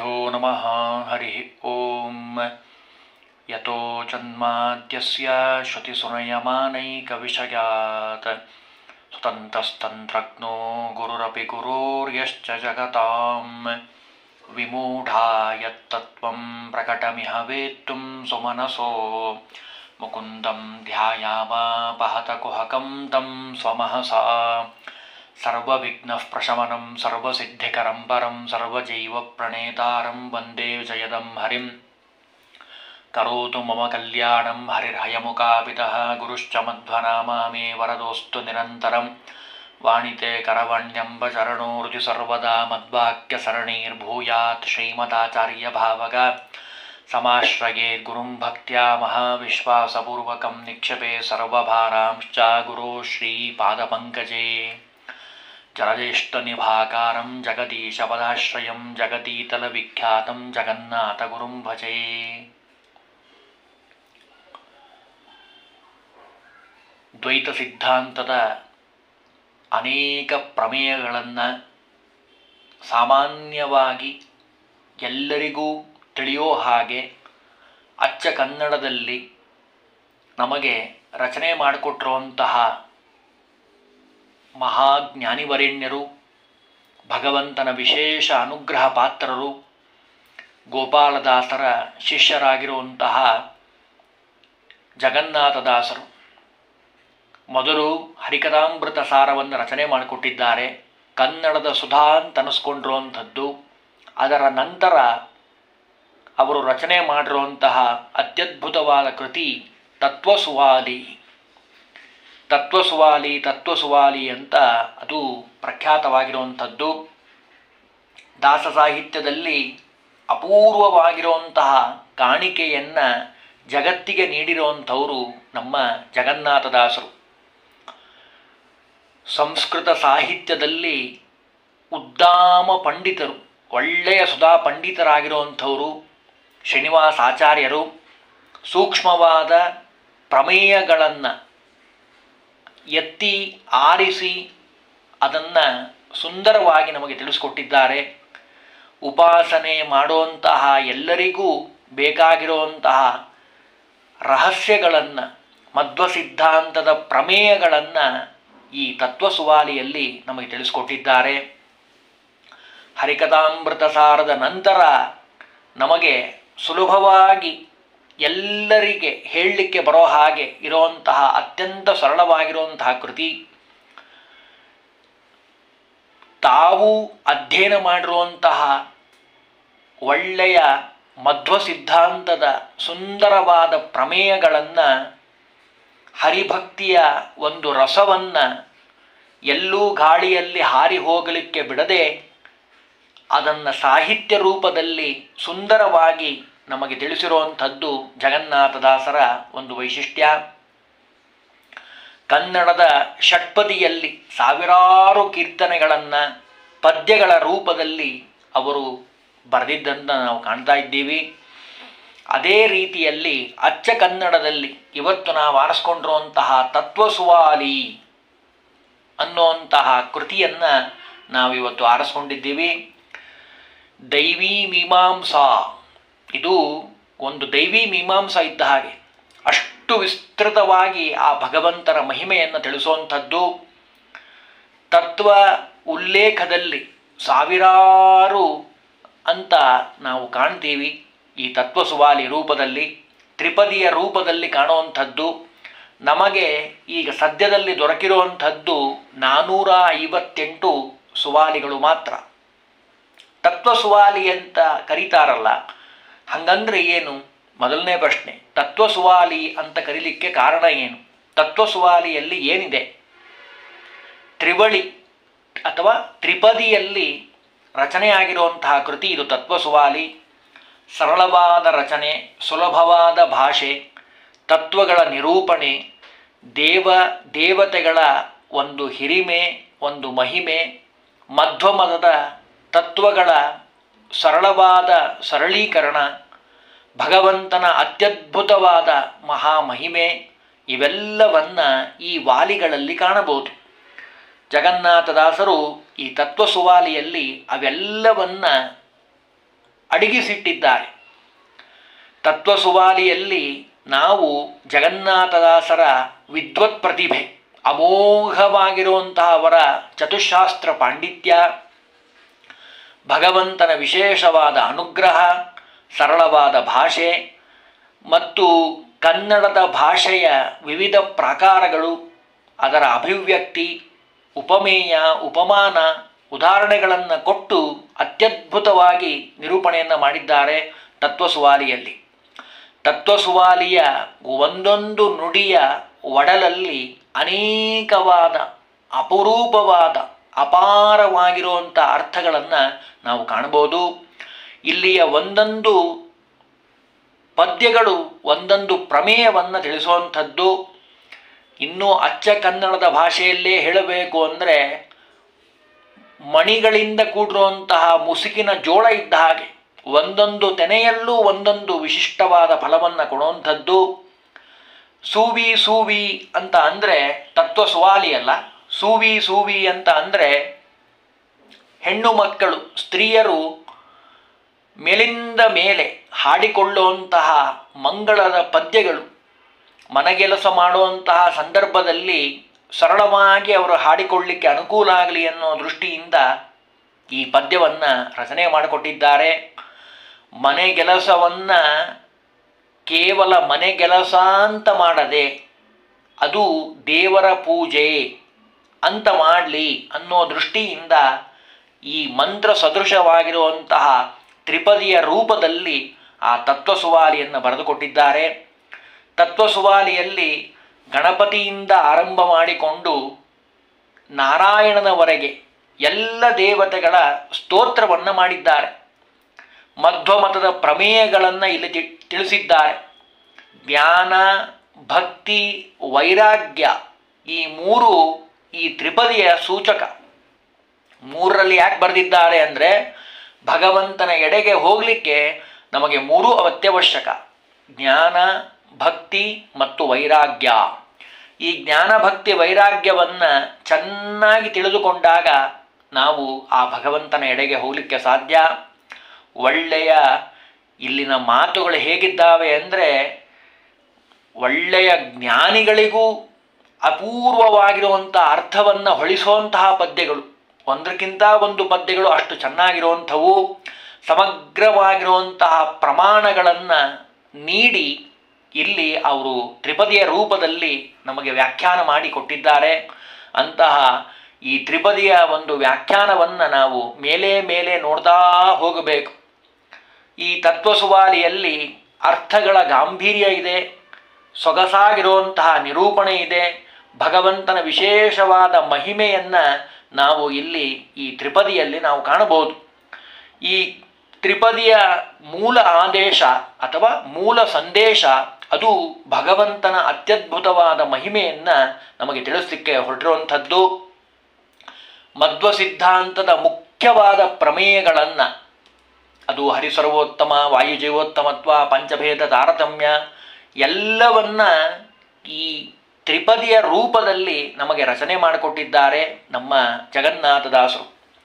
गुरुभ्यो नमः हरिः ॐ यतो जन्माद्यस्य श्रुतिसुनयमानैकविषयात् सुतन्तस्तन्त्रज्ञो गुरुरपि गुरोर्यश्च जगतां विमूढा यत्तत्त्वं प्रकटमिह वेत्तुं सुमनसो मुकुन्दं ध्यायामापहतकुहकं तं स्वमहसा सर्वविघ्नः प्रशमनं सर्वसिद्धिकरं परं सर्वजैवप्रणेतारं वन्दे जयदं हरिं करोतु मम कल्याणं हरिर्हयमुकापितः गुरुश्च मध्वनामा मे वरदोऽस्तु निरन्तरं वाणिते करवण्यम्बचरणोरुचि सर्वदा मद्वाक्यसरणीर्भूयात् श्रीमदाचार्यभावग समाश्रये गुरुं भक्त्या महाविश्वासपूर्वकं निक्षेपे सर्वभारांश्च गुरो श्रीपादपङ्कजे जलज्येष्ठनिभाकारं जगदीशपदाश्रयं जगतीतलविख्यातं जगन्नाथगुरुं भजे ದ್ವೈತ ಸಿದ್ಧಾಂತದ ಅನೇಕ ಪ್ರಮೇಯಗಳನ್ನು ಸಾಮಾನ್ಯವಾಗಿ ಎಲ್ಲರಿಗೂ ತಿಳಿಯೋ ಹಾಗೆ ಅಚ್ಚ ಕನ್ನಡದಲ್ಲಿ ನಮಗೆ ರಚನೆ ಮಾಡಿಕೊಟ್ಟಿರುವಂತಹ ಮಹಾಜ್ಞಾನಿವರೆಣ್ಯರು ಭಗವಂತನ ವಿಶೇಷ ಅನುಗ್ರಹ ಪಾತ್ರರು ಗೋಪಾಲದಾಸರ ಶಿಷ್ಯರಾಗಿರುವಂತಹ ಜಗನ್ನಾಥದಾಸರು ಮೊದಲು ಹರಿಕಥಾಮೃತ ಸಾರವನ್ನು ರಚನೆ ಮಾಡಿಕೊಟ್ಟಿದ್ದಾರೆ ಕನ್ನಡದ ಸುಧಾ ಅಂತ ಅನಿಸ್ಕೊಂಡಿರುವಂಥದ್ದು ಅದರ ನಂತರ ಅವರು ರಚನೆ ಮಾಡಿರುವಂತಹ ಅತ್ಯದ್ಭುತವಾದ ಕೃತಿ ತತ್ವಸುವಾಲಿ ತತ್ವಸುವಾಲಿ ತತ್ವಸುವಾಲಿ ಅಂತ ಅದು ಪ್ರಖ್ಯಾತವಾಗಿರುವಂಥದ್ದು ದಾಸ ಸಾಹಿತ್ಯದಲ್ಲಿ ಅಪೂರ್ವವಾಗಿರುವಂತಹ ಕಾಣಿಕೆಯನ್ನು ಜಗತ್ತಿಗೆ ನೀಡಿರುವಂಥವರು ನಮ್ಮ ಜಗನ್ನಾಥದಾಸರು ಸಂಸ್ಕೃತ ಸಾಹಿತ್ಯದಲ್ಲಿ ಉದ್ದಾಮ ಪಂಡಿತರು ಒಳ್ಳೆಯ ಸುಧಾ ಪಂಡಿತರಾಗಿರುವಂಥವರು ಶ್ರೀನಿವಾಸ ಆಚಾರ್ಯರು ಸೂಕ್ಷ್ಮವಾದ ಪ್ರಮೇಯಗಳನ್ನು ಎತ್ತಿ ಆರಿಸಿ ಅದನ್ನು ಸುಂದರವಾಗಿ ನಮಗೆ ತಿಳಿಸ್ಕೊಟ್ಟಿದ್ದಾರೆ ಉಪಾಸನೆ ಮಾಡುವಂತಹ ಎಲ್ಲರಿಗೂ ಬೇಕಾಗಿರುವಂತಹ ರಹಸ್ಯಗಳನ್ನು ಮಧ್ವ ಸಿದ್ಧಾಂತದ ಪ್ರಮೇಯಗಳನ್ನು ಈ ತತ್ವಸುವಾಲಿಯಲ್ಲಿ ನಮಗೆ ತಿಳಿಸ್ಕೊಟ್ಟಿದ್ದಾರೆ ಹರಿಕಥಾಮೃತ ಸಾರದ ನಂತರ ನಮಗೆ ಸುಲಭವಾಗಿ ಎಲ್ಲರಿಗೆ ಹೇಳಲಿಕ್ಕೆ ಬರೋ ಹಾಗೆ ಇರುವಂತಹ ಅತ್ಯಂತ ಸರಳವಾಗಿರುವಂತಹ ಕೃತಿ ತಾವು ಅಧ್ಯಯನ ಮಾಡಿರುವಂತಹ ಒಳ್ಳೆಯ ಮಧ್ವ ಸಿದ್ಧಾಂತದ ಸುಂದರವಾದ ಪ್ರಮೇಯಗಳನ್ನು ಹರಿಭಕ್ತಿಯ ಒಂದು ರಸವನ್ನು ಎಲ್ಲೂ ಗಾಳಿಯಲ್ಲಿ ಹಾರಿ ಹೋಗಲಿಕ್ಕೆ ಬಿಡದೆ ಅದನ್ನು ಸಾಹಿತ್ಯ ರೂಪದಲ್ಲಿ ಸುಂದರವಾಗಿ ನಮಗೆ ತಿಳಿಸಿರುವಂಥದ್ದು ಜಗನ್ನಾಥದಾಸರ ಒಂದು ವೈಶಿಷ್ಟ್ಯ ಕನ್ನಡದ ಷಟ್ಪದಿಯಲ್ಲಿ ಸಾವಿರಾರು ಕೀರ್ತನೆಗಳನ್ನು ಪದ್ಯಗಳ ರೂಪದಲ್ಲಿ ಅವರು ಬರೆದಿದ್ದನ್ನು ನಾವು ಕಾಣ್ತಾ ಇದ್ದೀವಿ ಅದೇ ರೀತಿಯಲ್ಲಿ ಅಚ್ಚ ಕನ್ನಡದಲ್ಲಿ ಇವತ್ತು ನಾವು ಆರಿಸ್ಕೊಂಡಿರುವಂತಹ ತತ್ವಸುವಾಲಿ ಅನ್ನುವಂತಹ ಕೃತಿಯನ್ನು ನಾವಿವತ್ತು ಆರಿಸ್ಕೊಂಡಿದ್ದೀವಿ ದೈವಿ ಮೀಮಾಂಸಾ ಇದು ಒಂದು ದೈವಿ ಮೀಮಾಂಸಾ ಇದ್ದ ಹಾಗೆ ಅಷ್ಟು ವಿಸ್ತೃತವಾಗಿ ಆ ಭಗವಂತನ ಮಹಿಮೆಯನ್ನು ತಿಳಿಸುವಂಥದ್ದು ತತ್ವ ಉಲ್ಲೇಖದಲ್ಲಿ ಸಾವಿರಾರು ಅಂತ ನಾವು ಕಾಣ್ತೀವಿ ಈ ತತ್ವಸುವಾಲಿ ರೂಪದಲ್ಲಿ ತ್ರಿಪದಿಯ ರೂಪದಲ್ಲಿ ಕಾಣುವಂಥದ್ದು ನಮಗೆ ಈಗ ಸದ್ಯದಲ್ಲಿ ದೊರಕಿರುವಂಥದ್ದು ನಾನ್ನೂರ ಐವತ್ತೆಂಟು ಸುವಾಲಿಗಳು ಮಾತ್ರ ತತ್ವಸುವಾಲಿ ಅಂತ ಕರೀತಾರಲ್ಲ ಹಂಗಂದ್ರೆ ಏನು ಮೊದಲನೇ ಪ್ರಶ್ನೆ ತತ್ವಸುವಾಲಿ ಅಂತ ಕರೀಲಿಕ್ಕೆ ಕಾರಣ ಏನು ತತ್ವಸುವಾಲಿಯಲ್ಲಿ ಏನಿದೆ ತ್ರಿವಳಿ ಅಥವಾ ತ್ರಿಪದಿಯಲ್ಲಿ ರಚನೆಯಾಗಿರುವಂತಹ ಕೃತಿ ಇದು ತತ್ವಸುವಾಲಿ ಸರಳವಾದ ರಚನೆ ಸುಲಭವಾದ ಭಾಷೆ ತತ್ವಗಳ ನಿರೂಪಣೆ ದೇವ ದೇವತೆಗಳ ಒಂದು ಹಿರಿಮೆ ಒಂದು ಮಹಿಮೆ ಮಧ್ವಮದದ ತತ್ವಗಳ ಸರಳವಾದ ಸರಳೀಕರಣ ಭಗವಂತನ ಅತ್ಯದ್ಭುತವಾದ ಮಹಾಮಹಿಮೆ ಇವೆಲ್ಲವನ್ನ ಈ ವಾಲಿಗಳಲ್ಲಿ ಕಾಣಬಹುದು ಜಗನ್ನಾಥದಾಸರು ಈ ತತ್ವಸುವಾಲಿಯಲ್ಲಿ ಅವೆಲ್ಲವನ್ನ ಅಡಗಿಸಿಟ್ಟಿದ್ದಾರೆ ತತ್ವಸುವಾಲಿಯಲ್ಲಿ ನಾವು ಜಗನ್ನಾಥದಾಸರ ವಿದ್ವತ್ ಪ್ರತಿಭೆ ಅಮೋಘವಾಗಿರುವಂತಹ ಅವರ ಚತುಶಾಸ್ತ್ರ ಪಾಂಡಿತ್ಯ ಭಗವಂತನ ವಿಶೇಷವಾದ ಅನುಗ್ರಹ ಸರಳವಾದ ಭಾಷೆ ಮತ್ತು ಕನ್ನಡದ ಭಾಷೆಯ ವಿವಿಧ ಪ್ರಾಕಾರಗಳು ಅದರ ಅಭಿವ್ಯಕ್ತಿ ಉಪಮೇಯ ಉಪಮಾನ ಉದಾಹರಣೆಗಳನ್ನು ಕೊಟ್ಟು ಅತ್ಯದ್ಭುತವಾಗಿ ನಿರೂಪಣೆಯನ್ನು ಮಾಡಿದ್ದಾರೆ ತತ್ವಸುವಾಲಿಯಲ್ಲಿ ತತ್ವಸುವಾಲಿಯ ಒಂದೊಂದು ನುಡಿಯ ಒಡಲಲ್ಲಿ ಅನೇಕವಾದ ಅಪರೂಪವಾದ ಅಪಾರವಾಗಿರುವಂಥ ಅರ್ಥಗಳನ್ನು ನಾವು ಕಾಣ್ಬೋದು ಇಲ್ಲಿಯ ಒಂದೊಂದು ಪದ್ಯಗಳು ಒಂದೊಂದು ಪ್ರಮೇಯವನ್ನು ತಿಳಿಸುವಂಥದ್ದು ಇನ್ನೂ ಅಚ್ಚ ಕನ್ನಡದ ಭಾಷೆಯಲ್ಲೇ ಹೇಳಬೇಕು ಅಂದರೆ ಮಣಿಗಳಿಂದ ಕೂಡಿರುವಂತಹ ಮುಸುಕಿನ ಜೋಳ ಇದ್ದ ಹಾಗೆ ಒಂದೊಂದು ತೆನೆಯಲ್ಲೂ ಒಂದೊಂದು ವಿಶಿಷ್ಟವಾದ ಫಲವನ್ನು ಕೊಡುವಂಥದ್ದು ಸೂವಿ ಸೂವಿ ಅಂತ ಅಂದರೆ ತತ್ವ ಸುವಾಲಿ ಅಲ್ಲ ಸೂವಿ ಸೂವಿ ಅಂತ ಅಂದರೆ ಹೆಣ್ಣು ಮಕ್ಕಳು ಸ್ತ್ರೀಯರು ಮೇಲಿಂದ ಮೇಲೆ ಹಾಡಿಕೊಳ್ಳುವಂತಹ ಮಂಗಳದ ಪದ್ಯಗಳು ಮನಗೆಲಸ ಮಾಡುವಂತಹ ಸಂದರ್ಭದಲ್ಲಿ ಸರಳವಾಗಿ ಅವರು ಹಾಡಿಕೊಳ್ಳಿಕ್ಕೆ ಅನುಕೂಲ ಆಗಲಿ ಅನ್ನೋ ದೃಷ್ಟಿಯಿಂದ ಈ ಪದ್ಯವನ್ನು ರಚನೆ ಮಾಡಿಕೊಟ್ಟಿದ್ದಾರೆ ಮನೆಗೆಲಸವನ್ನು ಕೇವಲ ಮನೆಗೆಲಸ ಅಂತ ಮಾಡದೆ ಅದು ದೇವರ ಪೂಜೆ ಅಂತ ಮಾಡಲಿ ಅನ್ನೋ ದೃಷ್ಟಿಯಿಂದ ಈ ಮಂತ್ರ ಸದೃಶವಾಗಿರುವಂತಹ ತ್ರಿಪದಿಯ ರೂಪದಲ್ಲಿ ಆ ತತ್ವಸುವಾಲಿಯನ್ನು ಬರೆದುಕೊಟ್ಟಿದ್ದಾರೆ ತತ್ವಸುವಾಲಿಯಲ್ಲಿ ಗಣಪತಿಯಿಂದ ಆರಂಭ ಮಾಡಿಕೊಂಡು ನಾರಾಯಣನವರೆಗೆ ಎಲ್ಲ ದೇವತೆಗಳ ಸ್ತೋತ್ರವನ್ನು ಮಾಡಿದ್ದಾರೆ ಮಧ್ವಮತದ ಪ್ರಮೇಯಗಳನ್ನು ಇಲ್ಲಿ ತಿ- ತಿಳಿಸಿದ್ದಾರೆ ಜ್ಞಾನ ಭಕ್ತಿ ವೈರಾಗ್ಯ ಈ ಮೂರು ಈ ತ್ರಿಪದಿಯ ಸೂಚಕ ಮೂರರಲ್ಲಿ ಯಾಕೆ ಬರೆದಿದ್ದಾರೆ ಅಂದರೆ ಭಗವಂತನ ಎಡೆಗೆ ಹೋಗಲಿಕ್ಕೆ ನಮಗೆ ಮೂರೂ ಅತ್ಯವಶ್ಯಕ ಜ್ಞಾನ ಭಕ್ತಿ ಮತ್ತು ವೈರಾಗ್ಯ ಈ ಜ್ಞಾನ ಭಕ್ತಿ ವೈರಾಗ್ಯವನ್ನು ಚೆನ್ನಾಗಿ ತಿಳಿದುಕೊಂಡಾಗ ನಾವು ಆ ಭಗವಂತನ ಎಡೆಗೆ ಹೋಗಲಿಕ್ಕೆ ಸಾಧ್ಯ ಒಳ್ಳೆಯ ಇಲ್ಲಿನ ಮಾತುಗಳು ಹೇಗಿದ್ದಾವೆ ಅಂದರೆ ಒಳ್ಳೆಯ ಜ್ಞಾನಿಗಳಿಗೂ ಅಪೂರ್ವವಾಗಿರುವಂಥ ಅರ್ಥವನ್ನು ಹೊಳಿಸುವಂತಹ ಪದ್ಯಗಳು ಒಂದಕ್ಕಿಂತ ಒಂದು ಪದ್ಯಗಳು ಅಷ್ಟು ಚೆನ್ನಾಗಿರುವಂಥವು ಸಮಗ್ರವಾಗಿರುವಂತಹ ಪ್ರಮಾಣಗಳನ್ನು ನೀಡಿ ಇಲ್ಲಿ ಅವರು ತ್ರಿಪದಿಯ ರೂಪದಲ್ಲಿ ನಮಗೆ ವ್ಯಾಖ್ಯಾನ ಮಾಡಿ ಕೊಟ್ಟಿದ್ದಾರೆ ಅಂತಹ ಈ ತ್ರಿಪದಿಯ ಒಂದು ವ್ಯಾಖ್ಯಾನವನ್ನು ನಾವು ಮೇಲೆ ಮೇಲೆ ನೋಡ್ತಾ ಹೋಗಬೇಕು ಈ ತತ್ವಸುವಾಲಿಯಲ್ಲಿ ಅರ್ಥಗಳ ಗಾಂಭೀರ್ಯ ಇದೆ ಸೊಗಸಾಗಿರುವಂತಹ ನಿರೂಪಣೆ ಇದೆ ಭಗವಂತನ ವಿಶೇಷವಾದ ಮಹಿಮೆಯನ್ನು ನಾವು ಇಲ್ಲಿ ಈ ತ್ರಿಪದಿಯಲ್ಲಿ ನಾವು ಕಾಣಬಹುದು ಈ ತ್ರಿಪದಿಯ ಮೂಲ ಆದೇಶ ಅಥವಾ ಮೂಲ ಸಂದೇಶ ಅದು ಭಗವಂತನ ಅತ್ಯದ್ಭುತವಾದ ಮಹಿಮೆಯನ್ನು ನಮಗೆ ತಿಳಿಸಲಿಕ್ಕೆ ಹೊರಟಿರುವಂಥದ್ದು ಮಧ್ವ ಸಿದ್ಧಾಂತದ ಮುಖ್ಯವಾದ ಪ್ರಮೇಯಗಳನ್ನು ಅದು ಹರಿಸರ್ವೋತ್ತಮ ವಾಯುಜೀವೋತ್ತಮತ್ವ ಪಂಚಭೇದ ತಾರತಮ್ಯ ಎಲ್ಲವನ್ನ ಈ ತ್ರಿಪದಿಯ ರೂಪದಲ್ಲಿ ನಮಗೆ ರಚನೆ ಮಾಡಿಕೊಟ್ಟಿದ್ದಾರೆ ನಮ್ಮ ಜಗನ್ನಾಥದಾಸರು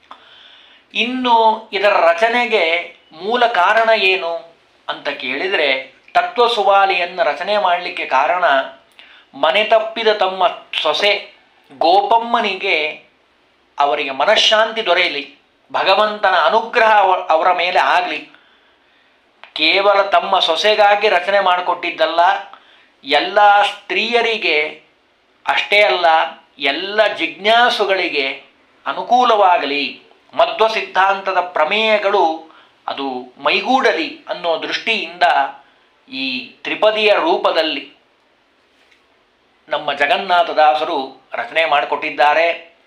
ಇನ್ನು ಇದರ ರಚನೆಗೆ ಮೂಲ ಕಾರಣ ಏನು ಅಂತ ಕೇಳಿದರೆ ತತ್ವಸುವಾಲಿಯನ್ನು ರಚನೆ ಮಾಡಲಿಕ್ಕೆ ಕಾರಣ ಮನೆ ತಪ್ಪಿದ ತಮ್ಮ ಸೊಸೆ ಗೋಪಮ್ಮನಿಗೆ ಅವರಿಗೆ ಮನಃಶಾಂತಿ ದೊರೆಯಲಿ ಭಗವಂತನ ಅನುಗ್ರಹ ಅವ- ಅವರ ಮೇಲೆ ಆಗಲಿ ಕೇವಲ ತಮ್ಮ ಸೊಸೆಗಾಗಿ ರಚನೆ ಮಾಡಿಕೊಟ್ಟಿದ್ದಲ್ಲ ಎಲ್ಲ ಸ್ತ್ರೀಯರಿಗೆ ಅಷ್ಟೇ ಅಲ್ಲ ಎಲ್ಲ ಜಿಜ್ಞಾಸುಗಳಿಗೆ ಅನುಕೂಲವಾಗಲಿ ಮಧ್ವ ಸಿದ್ಧಾಂತದ ಪ್ರಮೇಯಗಳು ಅದು ಮೈಗೂಡಲಿ ಅನ್ನೋ ದೃಷ್ಟಿಯಿಂದ ಈ ತ್ರಿಪದಿಯ ರೂಪದಲ್ಲಿ ನಮ್ಮ ಜಗನ್ನಾಥದಾಸರು ರಚನೆ ಮಾಡಿಕೊಟ್ಟಿದ್ದಾರೆ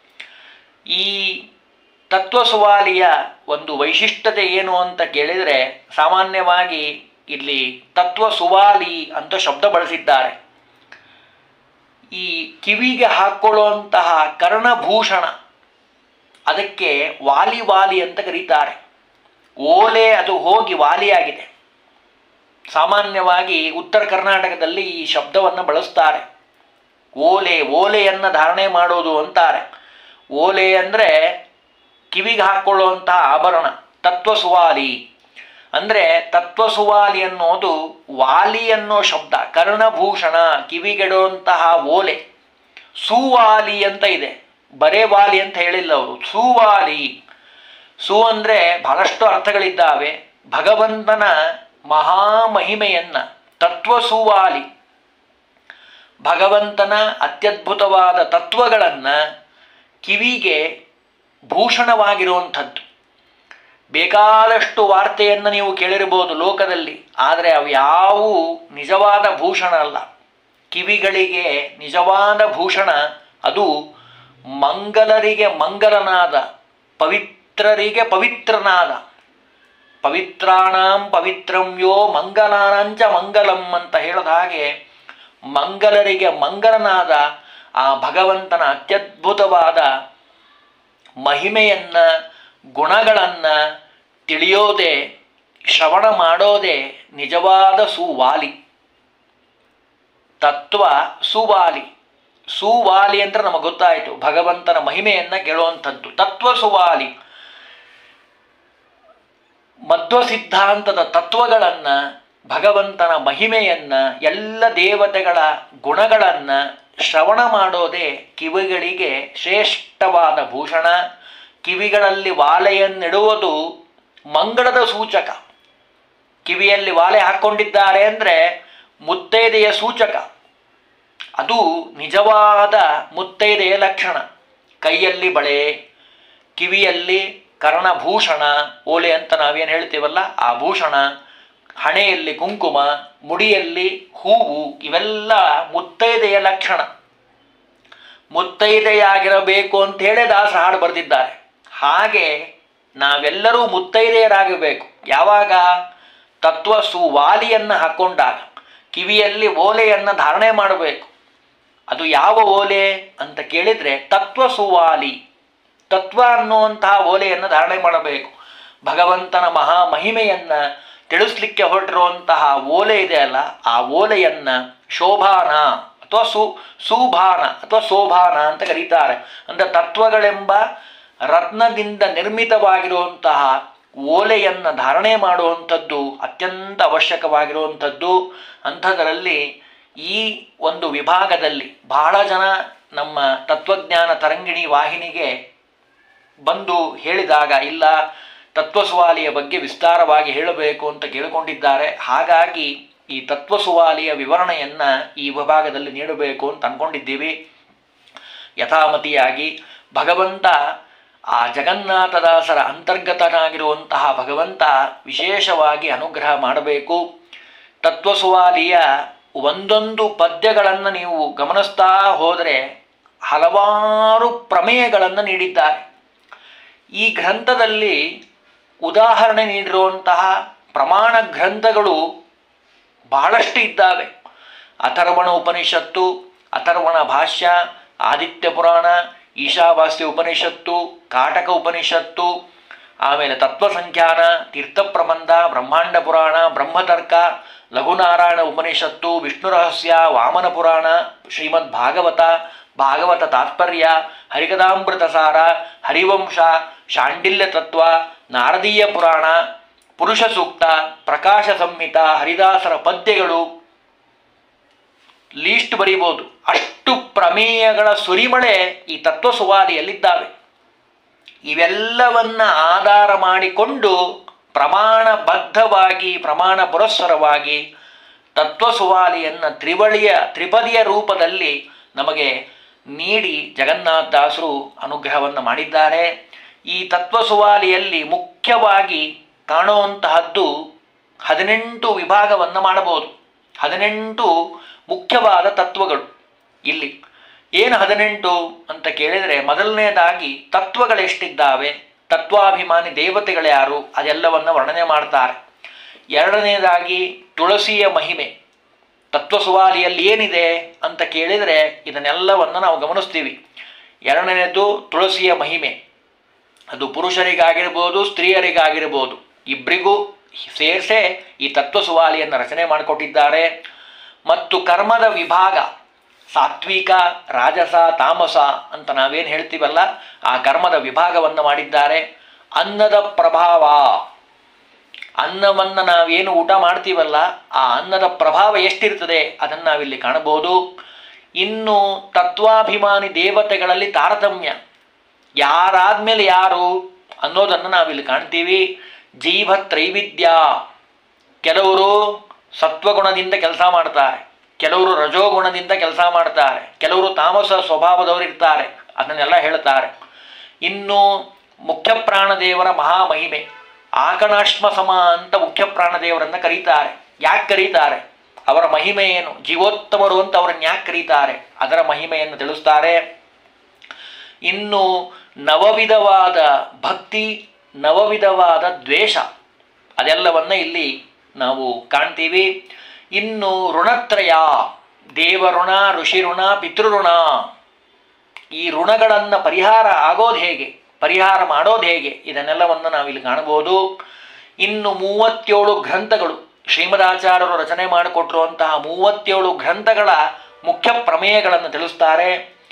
ಈ ತತ್ವಸುವಾಲಿಯ ಒಂದು ವೈಶಿಷ್ಟ್ಯತೆ ಏನು ಅಂತ ಕೇಳಿದರೆ ಸಾಮಾನ್ಯವಾಗಿ ಇಲ್ಲಿ ತತ್ವಸುವಾಲಿ ಅಂತ ಶಬ್ದ ಬಳಸಿದ್ದಾರೆ ಈ ಕಿವಿಗೆ ಹಾಕ್ಕೊಳ್ಳುವಂತಹ ಕರ್ಣಭೂಷಣ ಅದಕ್ಕೆ ವಾಲಿ ವಾಲಿ ಅಂತ ಕರೀತಾರೆ ಓಲೆ ಅದು ಹೋಗಿ ವಾಲಿಯಾಗಿದೆ ಸಾಮಾನ್ಯವಾಗಿ ಉತ್ತರ ಕರ್ನಾಟಕದಲ್ಲಿ ಈ ಶಬ್ದವನ್ನು ಬಳಸ್ತಾರೆ ಓಲೆ ಓಲೆಯನ್ನು ಧಾರಣೆ ಮಾಡೋದು ಅಂತಾರೆ ಓಲೆ ಅಂದರೆ ಕಿವಿಗೆ ಹಾಕ್ಕೊಳ್ಳುವಂತಹ ಆಭರಣ ತತ್ವಸುವಾಲಿ ಅಂದರೆ ತತ್ವಸುವಾಲಿ ಅನ್ನೋದು ವಾಲಿ ಅನ್ನೋ ಶಬ್ದ ಕರ್ಣಭೂಷಣ ಕಿವಿಗೆಡುವಂತಹ ಓಲೆ ಸುವಾಲಿ ಅಂತ ಇದೆ ಬರೇ ವಾಲಿ ಅಂತ ಹೇಳಿಲ್ಲ ಅವರು ಸುವಾಲಿ ಸು ಅಂದರೆ ಬಹಳಷ್ಟು ಅರ್ಥಗಳಿದ್ದಾವೆ ಭಗವಂತನ ಮಹಾಮಹಿಮೆಯನ್ನ ತತ್ವಸುವಾಲಿ ಭಗವಂತನ ಅತ್ಯದ್ಭುತವಾದ ತತ್ವಗಳನ್ನು ಕಿವಿಗೆ ಭೂಷಣವಾಗಿರುವಂಥದ್ದು ಬೇಕಾದಷ್ಟು ವಾರ್ತೆಯನ್ನು ನೀವು ಕೇಳಿರ್ಬೋದು ಲೋಕದಲ್ಲಿ ಆದರೆ ಅವು ಯಾವುವು ನಿಜವಾದ ಭೂಷಣ ಅಲ್ಲ ಕಿವಿಗಳಿಗೆ ನಿಜವಾದ ಭೂಷಣ ಅದು ಮಂಗಲರಿಗೆ ಮಂಗಲನಾದ ಪವಿತ್ರರಿಗೆ ಪವಿತ್ರನಾದ ಪವಿತ್ರಾಣಾಂ ಪವಿತ್ರಂ ಯೋ ಮಂಗಲಾನಂಚ ಮಂಗಲಂ ಅಂತ ಹೇಳಿದ ಹಾಗೆ ಮಂಗಲರಿಗೆ ಮಂಗಲನಾದ ಆ ಭಗವಂತನ ಅತ್ಯದ್ಭುತವಾದ ಮಹಿಮೆಯನ್ನ ಗುಣಗಳನ್ನು ತಿಳಿಯೋದೇ ಶ್ರವಣ ಮಾಡೋದೇ ನಿಜವಾದ ಸುವಾಲಿ ತತ್ವ ಸುವಾಲಿ ಸುವಾಲಿ ಅಂತ ನಮಗೆ ಗೊತ್ತಾಯಿತು ಭಗವಂತನ ಮಹಿಮೆಯನ್ನ ಕೇಳುವಂಥದ್ದು ತತ್ವ ಸುವಾಲಿ ಮಧ್ವ ಸಿದ್ಧಾಂತದ ತತ್ವಗಳನ್ನು ಭಗವಂತನ ಮಹಿಮೆಯನ್ನ ಎಲ್ಲ ದೇವತೆಗಳ ಗುಣಗಳನ್ನು ಶ್ರವಣ ಮಾಡೋದೇ ಕಿವಿಗಳಿಗೆ ಶ್ರೇಷ್ಠವಾದ ಭೂಷಣ ಕಿವಿಗಳಲ್ಲಿ ವಾಲೆಯನ್ನಿಡುವುದು ಮಂಗಳದ ಸೂಚಕ ಕಿವಿಯಲ್ಲಿ ವಾಲೆ ಹಾಕ್ಕೊಂಡಿದ್ದಾರೆ ಅಂದರೆ ಮುತ್ತೈದೆಯ ಸೂಚಕ ಅದು ನಿಜವಾದ ಮುತ್ತೈದೆಯ ಲಕ್ಷಣ ಕೈಯಲ್ಲಿ ಬಳೆ ಕಿವಿಯಲ್ಲಿ ಕರ್ಣಭೂಷಣ ಓಲೆ ಅಂತ ನಾವೇನು ಹೇಳ್ತೀವಲ್ಲ ಆ ಭೂಷಣ ಹಣೆಯಲ್ಲಿ ಕುಂಕುಮ ಮುಡಿಯಲ್ಲಿ ಹೂವು ಇವೆಲ್ಲ ಮುತ್ತೈದೆಯ ಲಕ್ಷಣ ಮುತ್ತೈದೆಯಾಗಿರಬೇಕು ಅಂತ ಹೇಳಿ ದಾಸ ಹಾಡು ಬರೆದಿದ್ದಾರೆ ಹಾಗೆ ನಾವೆಲ್ಲರೂ ಮುತ್ತೈದೆಯರಾಗಬೇಕು ಯಾವಾಗ ತತ್ವ ಸುವಾಲಿಯನ್ನು ಹಾಕ್ಕೊಂಡಾಗ ಕಿವಿಯಲ್ಲಿ ಓಲೆಯನ್ನು ಧಾರಣೆ ಮಾಡಬೇಕು ಅದು ಯಾವ ಓಲೆ ಅಂತ ಕೇಳಿದರೆ ತತ್ವ ಸುವಾಲಿ ತತ್ವ ಅನ್ನುವಂತಹ ಓಲೆಯನ್ನು ಧಾರಣೆ ಮಾಡಬೇಕು ಭಗವಂತನ ಮಹಾ ಮಹಿಮೆಯನ್ನು ತಿಳಿಸ್ಲಿಕ್ಕೆ ಹೊರಟಿರುವಂತಹ ಓಲೆ ಇದೆಯಲ್ಲ ಆ ಓಲೆಯನ್ನು ಶೋಭಾನ ಅಥವಾ ಸು ಸುಭಾನ ಅಥವಾ ಶೋಭಾನ ಅಂತ ಕರೀತಾರೆ ಅಂದರೆ ತತ್ವಗಳೆಂಬ ರತ್ನದಿಂದ ನಿರ್ಮಿತವಾಗಿರುವಂತಹ ಓಲೆಯನ್ನು ಧಾರಣೆ ಮಾಡುವಂಥದ್ದು ಅತ್ಯಂತ ಅವಶ್ಯಕವಾಗಿರುವಂಥದ್ದು ಅಂಥದರಲ್ಲಿ ಈ ಒಂದು ವಿಭಾಗದಲ್ಲಿ ಬಹಳ ಜನ ನಮ್ಮ ತತ್ವಜ್ಞಾನ ತರಂಗಿಣಿ ವಾಹಿನಿಗೆ ಬಂದು ಹೇಳಿದಾಗ ಇಲ್ಲ ತತ್ವಸುವಾಲಿಯ ಬಗ್ಗೆ ವಿಸ್ತಾರವಾಗಿ ಹೇಳಬೇಕು ಅಂತ ಕೇಳಿಕೊಂಡಿದ್ದಾರೆ ಹಾಗಾಗಿ ಈ ತತ್ವಸುವಾಲಿಯ ವಿವರಣೆಯನ್ನು ಈ ವಿಭಾಗದಲ್ಲಿ ನೀಡಬೇಕು ಅಂತ ಅಂದ್ಕೊಂಡಿದ್ದೀವಿ ಯಥಾಮತಿಯಾಗಿ ಭಗವಂತ ಆ ಜಗನ್ನಾಥದಾಸರ ಅಂತರ್ಗತನಾಗಿರುವಂತಹ ಭಗವಂತ ವಿಶೇಷವಾಗಿ ಅನುಗ್ರಹ ಮಾಡಬೇಕು ತತ್ವಸುವಾಲಿಯ ಒಂದೊಂದು ಪದ್ಯಗಳನ್ನು ನೀವು ಗಮನಿಸ್ತಾ ಹೋದರೆ ಹಲವಾರು ಪ್ರಮೇಯಗಳನ್ನು ನೀಡಿದ್ದಾರೆ ಈ ಗ್ರಂಥದಲ್ಲಿ ಉದಾಹರಣೆ ನೀಡಿರುವಂತಹ ಪ್ರಮಾಣ ಗ್ರಂಥಗಳು ಬಹಳಷ್ಟು ಇದ್ದಾವೆ ಅಥರ್ವಣ ಉಪನಿಷತ್ತು ಅಥರ್ವಣ ಭಾಷ್ಯ ಆದಿತ್ಯ ಪುರಾಣ ಈಶಾವಾಸ್ಯ ಉಪನಿಷತ್ತು ಕಾಟಕ ಉಪನಿಷತ್ತು ಆಮೇಲೆ ತತ್ವಸಂಖ್ಯಾನ ತೀರ್ಥಪ್ರಬಂಧ ಬ್ರಹ್ಮಾಂಡ ಪುರಾಣ ಬ್ರಹ್ಮತರ್ಕ ಲಘುನಾರಾಯಣ ಉಪನಿಷತ್ತು ವಿಷ್ಣು ರಹಸ್ಯ ವಾಮನ ಪುರಾಣ ಶ್ರೀಮದ್ ಭಾಗವತ ಭಾಗವತ ತಾತ್ಪರ್ಯ ಹರಿಕದಾಮೃತ ಸಾರ ಹರಿವಂಶ ಶಾಂಡಿಲ್ಯ ತತ್ವ ನಾರದೀಯ ಪುರಾಣ ಪುರುಷ ಸೂಕ್ತ ಪ್ರಕಾಶ ಸಂಹಿತ ಹರಿದಾಸರ ಪದ್ಯಗಳು ಲೀಸ್ಟ್ ಬರೀಬೋದು ಅಷ್ಟು ಪ್ರಮೇಯಗಳ ಸುರಿಮಳೆ ಈ ತತ್ವ ಸುವಾದಿಯಲ್ಲಿದ್ದಾವೆ ಇವೆಲ್ಲವನ್ನ ಆಧಾರ ಮಾಡಿಕೊಂಡು ಪ್ರಮಾಣಬದ್ಧವಾಗಿ ಪ್ರಮಾಣ ಪುರಸ್ಸರವಾಗಿ ತತ್ವಸುವಾಲಿಯನ್ನು ತ್ರಿವಳಿಯ ತ್ರಿಪದಿಯ ರೂಪದಲ್ಲಿ ನಮಗೆ ನೀಡಿ ಜಗನ್ನಾಥದಾಸರು ಅನುಗ್ರಹವನ್ನು ಮಾಡಿದ್ದಾರೆ ಈ ತತ್ವಸುವಾಲಿಯಲ್ಲಿ ಮುಖ್ಯವಾಗಿ ಕಾಣುವಂತಹದ್ದು ಹದಿನೆಂಟು ವಿಭಾಗವನ್ನು ಮಾಡಬಹುದು ಹದಿನೆಂಟು ಮುಖ್ಯವಾದ ತತ್ವಗಳು ಇಲ್ಲಿ ಏನು ಹದಿನೆಂಟು ಅಂತ ಕೇಳಿದರೆ ಮೊದಲನೇದಾಗಿ ತತ್ವಗಳೆಷ್ಟಿದ್ದಾವೆ ತತ್ವಾಭಿಮಾನಿ ದೇವತೆಗಳು ಯಾರು ಅದೆಲ್ಲವನ್ನು ವರ್ಣನೆ ಮಾಡ್ತಾರೆ ಎರಡನೇದಾಗಿ ತುಳಸಿಯ ಮಹಿಮೆ ತತ್ವಸುವಾಲಿಯಲ್ಲಿ ಏನಿದೆ ಅಂತ ಕೇಳಿದರೆ ಇದನ್ನೆಲ್ಲವನ್ನು ನಾವು ಗಮನಿಸ್ತೀವಿ ಎರಡನೇದು ತುಳಸಿಯ ಮಹಿಮೆ ಅದು ಪುರುಷರಿಗಾಗಿರ್ಬೋದು ಸ್ತ್ರೀಯರಿಗಾಗಿರ್ಬೋದು ಇಬ್ಬರಿಗೂ ಸೇರಿಸೇ ಈ ತತ್ವಸುವಾಲಿಯನ್ನು ರಚನೆ ಮಾಡಿಕೊಟ್ಟಿದ್ದಾರೆ ಮತ್ತು ಕರ್ಮದ ವಿಭಾಗ ಸಾತ್ವಿಕ ರಾಜಸ ತಾಮಸ ಅಂತ ನಾವೇನು ಹೇಳ್ತೀವಲ್ಲ ಆ ಕರ್ಮದ ವಿಭಾಗವನ್ನು ಮಾಡಿದ್ದಾರೆ ಅನ್ನದ ಪ್ರಭಾವ ಅನ್ನವನ್ನು ನಾವೇನು ಊಟ ಮಾಡ್ತೀವಲ್ಲ ಆ ಅನ್ನದ ಪ್ರಭಾವ ಎಷ್ಟಿರ್ತದೆ ಅದನ್ನು ನಾವಿಲ್ಲಿ ಕಾಣಬಹುದು ಇನ್ನು ತತ್ವಾಭಿಮಾನಿ ದೇವತೆಗಳಲ್ಲಿ ತಾರತಮ್ಯ ಯಾರಾದ್ಮೇಲೆ ಯಾರು ಅನ್ನೋದನ್ನು ನಾವಿಲ್ಲಿ ಕಾಣ್ತೀವಿ ಜೀವ ತ್ರೈವಿಧ್ಯ ಕೆಲವರು ಸತ್ವಗುಣದಿಂದ ಕೆಲಸ ಮಾಡ್ತಾರೆ ಕೆಲವರು ರಜೋಗುಣದಿಂದ ಕೆಲಸ ಮಾಡ್ತಾರೆ ಕೆಲವರು ತಾಮಸ ಸ್ವಭಾವದವರು ಇರ್ತಾರೆ ಅದನ್ನೆಲ್ಲ ಹೇಳ್ತಾರೆ ಇನ್ನು ಮುಖ್ಯ ಪ್ರಾಣದೇವರ ಮಹಾಮಹಿಮೆ ಆಕಣಾಶ್ಮ ಸಮ ಅಂತ ಮುಖ್ಯ ಪ್ರಾಣದೇವರನ್ನು ಕರೀತಾರೆ ಯಾಕೆ ಕರೀತಾರೆ ಅವರ ಮಹಿಮೆ ಏನು ಜೀವೋತ್ತಮರು ಅಂತ ಅವರನ್ನು ಯಾಕೆ ಕರೀತಾರೆ ಅದರ ಮಹಿಮೆಯನ್ನು ತಿಳಿಸ್ತಾರೆ ಇನ್ನು ನವವಿಧವಾದ ಭಕ್ತಿ ನವವಿಧವಾದ ದ್ವೇಷ ಅದೆಲ್ಲವನ್ನ ಇಲ್ಲಿ ನಾವು ಕಾಣ್ತೀವಿ ಇನ್ನು ಋಣತ್ರಯ ದೇವಋಣ ಋಷಿಋಣ ಪಿತೃಋಣ ಈ ಋಣಗಳನ್ನು ಪರಿಹಾರ ಆಗೋದು ಹೇಗೆ ಪರಿಹಾರ ಮಾಡೋದು ಹೇಗೆ ಇದನ್ನೆಲ್ಲವನ್ನು ನಾವಿಲ್ಲಿ ಕಾಣಬಹುದು ಇನ್ನು ಮೂವತ್ತೇಳು ಗ್ರಂಥಗಳು ಶ್ರೀಮದಾಚಾರ್ಯರು ರಚನೆ ಮಾಡಿಕೊಟ್ಟಿರುವಂತಹ ಮೂವತ್ತೇಳು ಗ್ರಂಥಗಳ ಮುಖ್ಯ ಪ್ರಮೇಯಗಳನ್ನು ತಿಳಿಸ್ತಾರೆ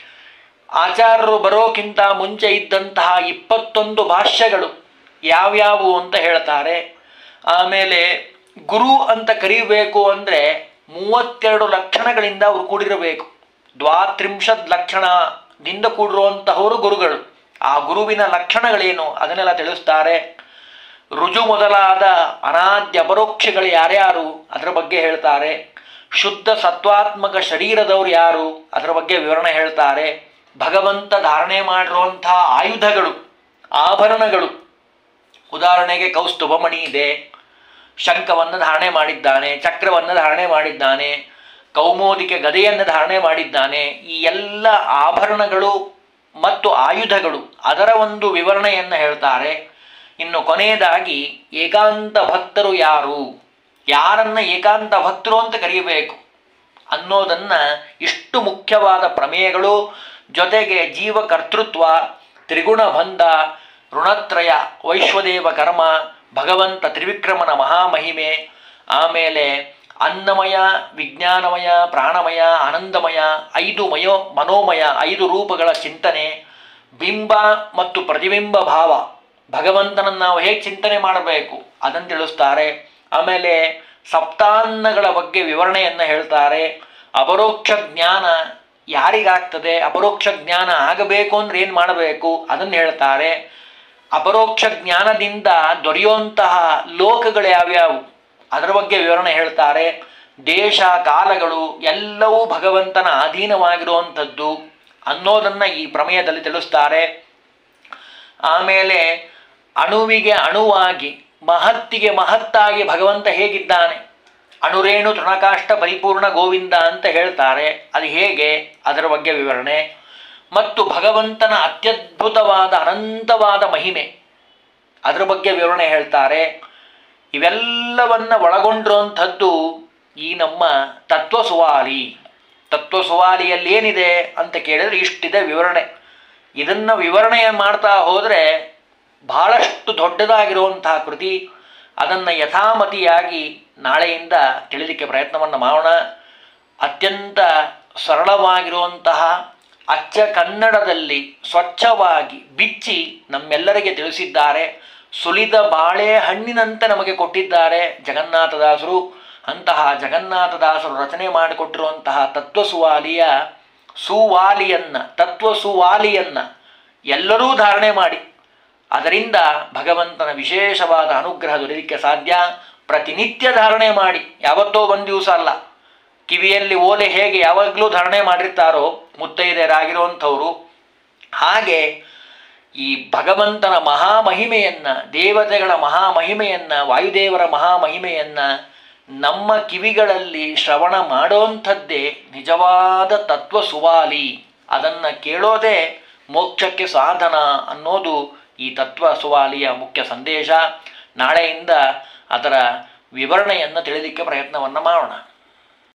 ಆಚಾರ್ಯರು ಬರೋಕ್ಕಿಂತ ಮುಂಚೆ ಇದ್ದಂತಹ ಇಪ್ಪತ್ತೊಂದು ಭಾಷ್ಯಗಳು ಯಾವ್ಯಾವು ಅಂತ ಹೇಳ್ತಾರೆ ಆಮೇಲೆ ಗುರು ಅಂತ ಕರೀಬೇಕು ಅಂದರೆ ಮೂವತ್ತೆರಡು ಲಕ್ಷಣಗಳಿಂದ ಅವರು ಕೂಡಿರಬೇಕು ದ್ವಾತ್ರಿಂಶದ್ ಲಕ್ಷಣದಿಂದ ಕೂಡಿರುವಂತಹವರು ಗುರುಗಳು ಆ ಗುರುವಿನ ಲಕ್ಷಣಗಳೇನು ಅದನ್ನೆಲ್ಲ ತಿಳಿಸ್ತಾರೆ ರುಜು ಮೊದಲಾದ ಅನಾದ್ಯ ಅಪರೋಕ್ಷಗಳು ಯಾರ್ಯಾರು ಅದರ ಬಗ್ಗೆ ಹೇಳ್ತಾರೆ ಶುದ್ಧ ಸತ್ವಾತ್ಮಕ ಶರೀರದವರು ಯಾರು ಅದರ ಬಗ್ಗೆ ವಿವರಣೆ ಹೇಳ್ತಾರೆ ಭಗವಂತ ಧಾರಣೆ ಮಾಡಿರುವಂತಹ ಆಯುಧಗಳು ಆಭರಣಗಳು ಉದಾಹರಣೆಗೆ ಕೌಸ್ತುಭಮಣಿ ಇದೆ ಶಂಖವನ್ನು ಧಾರಣೆ ಮಾಡಿದ್ದಾನೆ ಚಕ್ರವನ್ನು ಧಾರಣೆ ಮಾಡಿದ್ದಾನೆ ಕೌಮೋದಿಕೆ ಗದೆಯನ್ನು ಧಾರಣೆ ಮಾಡಿದ್ದಾನೆ ಈ ಎಲ್ಲ ಆಭರಣಗಳು ಮತ್ತು ಆಯುಧಗಳು ಅದರ ಒಂದು ವಿವರಣೆಯನ್ನು ಹೇಳ್ತಾರೆ ಇನ್ನು ಕೊನೆಯದಾಗಿ ಏಕಾಂತ ಭಕ್ತರು ಯಾರು ಯಾರನ್ನ ಏಕಾಂತ ಭಕ್ತರು ಅಂತ ಕರೆಯಬೇಕು ಅನ್ನೋದನ್ನ ಇಷ್ಟು ಮುಖ್ಯವಾದ ಪ್ರಮೇಯಗಳು ಜೊತೆಗೆ ಜೀವ ಕರ್ತೃತ್ವ ತ್ರಿಗುಣ ಬಂಧ ಋಣತ್ರಯ ವೈಶ್ವದೇವ ಕರ್ಮ ಭಗವಂತ ತ್ರಿವಿಕ್ರಮನ ಮಹಾಮಹಿಮೆ ಆಮೇಲೆ ಅನ್ನಮಯ ವಿಜ್ಞಾನಮಯ ಪ್ರಾಣಮಯ ಆನಂದಮಯ ಐದು ಮಯೋ ಮನೋಮಯ ಐದು ರೂಪಗಳ ಚಿಂತನೆ ಬಿಂಬ ಮತ್ತು ಪ್ರತಿಬಿಂಬ ಭಾವ ಭಗವಂತನನ್ನು ನಾವು ಹೇಗೆ ಚಿಂತನೆ ಮಾಡಬೇಕು ಅದನ್ನು ತಿಳಿಸ್ತಾರೆ ಆಮೇಲೆ ಸಪ್ತಾನ್ನಗಳ ಬಗ್ಗೆ ವಿವರಣೆಯನ್ನು ಹೇಳ್ತಾರೆ ಅಪರೋಕ್ಷ ಜ್ಞಾನ ಯಾರಿಗಾಗ್ತದೆ ಅಪರೋಕ್ಷ ಜ್ಞಾನ ಆಗಬೇಕು ಅಂದ್ರೆ ಏನು ಮಾಡಬೇಕು ಅದನ್ನು ಹೇಳ್ತಾರೆ ಅಪರೋಕ್ಷ ಜ್ಞಾನದಿಂದ ದೊರೆಯುವಂತಹ ಲೋಕಗಳು ಯಾವ್ಯಾವು ಅದರ ಬಗ್ಗೆ ವಿವರಣೆ ಹೇಳ್ತಾರೆ ದೇಶ ಕಾಲಗಳು ಎಲ್ಲವೂ ಭಗವಂತನ ಅಧೀನವಾಗಿರುವಂಥದ್ದು ಅನ್ನೋದನ್ನು ಈ ಪ್ರಮೇಯದಲ್ಲಿ ತಿಳಿಸ್ತಾರೆ ಆಮೇಲೆ ಅಣುವಿಗೆ ಅಣುವಾಗಿ ಮಹತ್ತಿಗೆ ಮಹತ್ತಾಗಿ ಭಗವಂತ ಹೇಗಿದ್ದಾನೆ ಅಣುರೇಣು ತೃಣಕಾಷ್ಟ ಪರಿಪೂರ್ಣ ಗೋವಿಂದ ಅಂತ ಹೇಳ್ತಾರೆ ಅದು ಹೇಗೆ ಅದರ ಬಗ್ಗೆ ವಿವರಣೆ ಮತ್ತು ಭಗವಂತನ ಅತ್ಯದ್ಭುತವಾದ ಅನಂತವಾದ ಮಹಿಮೆ ಅದರ ಬಗ್ಗೆ ವಿವರಣೆ ಹೇಳ್ತಾರೆ ಇವೆಲ್ಲವನ್ನ ಒಳಗೊಂಡಿರುವಂಥದ್ದು ಈ ನಮ್ಮ ತತ್ವ ಸುವಾಲಿ ತತ್ವ ಸುವಾಲಿಯಲ್ಲಿ ಏನಿದೆ ಅಂತ ಕೇಳಿದ್ರೆ ಇಷ್ಟಿದೆ ವಿವರಣೆ ಇದನ್ನು ವಿವರಣೆ ಮಾಡ್ತಾ ಹೋದರೆ ಬಹಳಷ್ಟು ದೊಡ್ಡದಾಗಿರುವಂತಹ ಕೃತಿ ಅದನ್ನು ಯಥಾಮತಿಯಾಗಿ ನಾಳೆಯಿಂದ ತಿಳಿಲಿಕ್ಕೆ ಪ್ರಯತ್ನವನ್ನು ಮಾಡೋಣ ಅತ್ಯಂತ ಸರಳವಾಗಿರುವಂತಹ ಅಚ್ಚ ಕನ್ನಡದಲ್ಲಿ ಸ್ವಚ್ಛವಾಗಿ ಬಿಚ್ಚಿ ನಮ್ಮೆಲ್ಲರಿಗೆ ತಿಳಿಸಿದ್ದಾರೆ ಸುಲಿದ ಬಾಳೆಹಣ್ಣಿನಂತೆ ನಮಗೆ ಕೊಟ್ಟಿದ್ದಾರೆ ಜಗನ್ನಾಥದಾಸರು ಅಂತಹ ಜಗನ್ನಾಥದಾಸರು ರಚನೆ ಮಾಡಿಕೊಟ್ಟಿರುವಂತಹ ತತ್ವ ಸುವಾಲಿಯ ಸುವಾಲಿಯನ್ನ ತತ್ವ ಸುವಾಲಿಯನ್ನ ಎಲ್ಲರೂ ಧಾರಣೆ ಮಾಡಿ ಅದರಿಂದ ಭಗವಂತನ ವಿಶೇಷವಾದ ಅನುಗ್ರಹ ದೊರೆಯಲಿಕ್ಕೆ ಸಾಧ್ಯ ಪ್ರತಿನಿತ್ಯ ಧಾರಣೆ ಮಾಡಿ ಯಾವತ್ತೋ ಒಂದು ದಿವಸ ಅಲ್ಲ ಕಿವಿಯಲ್ಲಿ ಓಲೆ ಹೇಗೆ ಯಾವಾಗಲೂ ಧಾರಣೆ ಮಾಡಿರ್ತಾರೋ ಮುತ್ತೈದೆಯರಾಗಿರುವಂಥವ್ರು ಹಾಗೆ ಈ ಭಗವಂತನ ಮಹಾಮಹಿಮೆಯನ್ನ ದೇವತೆಗಳ ಮಹಾಮಹಿಮೆಯನ್ನ ವಾಯುದೇವರ ಮಹಾಮಹಿಮೆಯನ್ನ ನಮ್ಮ ಕಿವಿಗಳಲ್ಲಿ ಶ್ರವಣ ಮಾಡೋಂಥದ್ದೇ ನಿಜವಾದ ತತ್ವ ಸುವಾಲಿ ಅದನ್ನು ಕೇಳೋದೇ ಮೋಕ್ಷಕ್ಕೆ ಸಾಧನ ಅನ್ನೋದು ಈ ತತ್ವ ಸುವಾಲಿಯ ಮುಖ್ಯ ಸಂದೇಶ ನಾಳೆಯಿಂದ ಅದರ ವಿವರಣೆಯನ್ನು ತಿಳಿಲಿಕ್ಕೆ ಪ್ರಯತ್ನವನ್ನು ಮಾಡೋಣ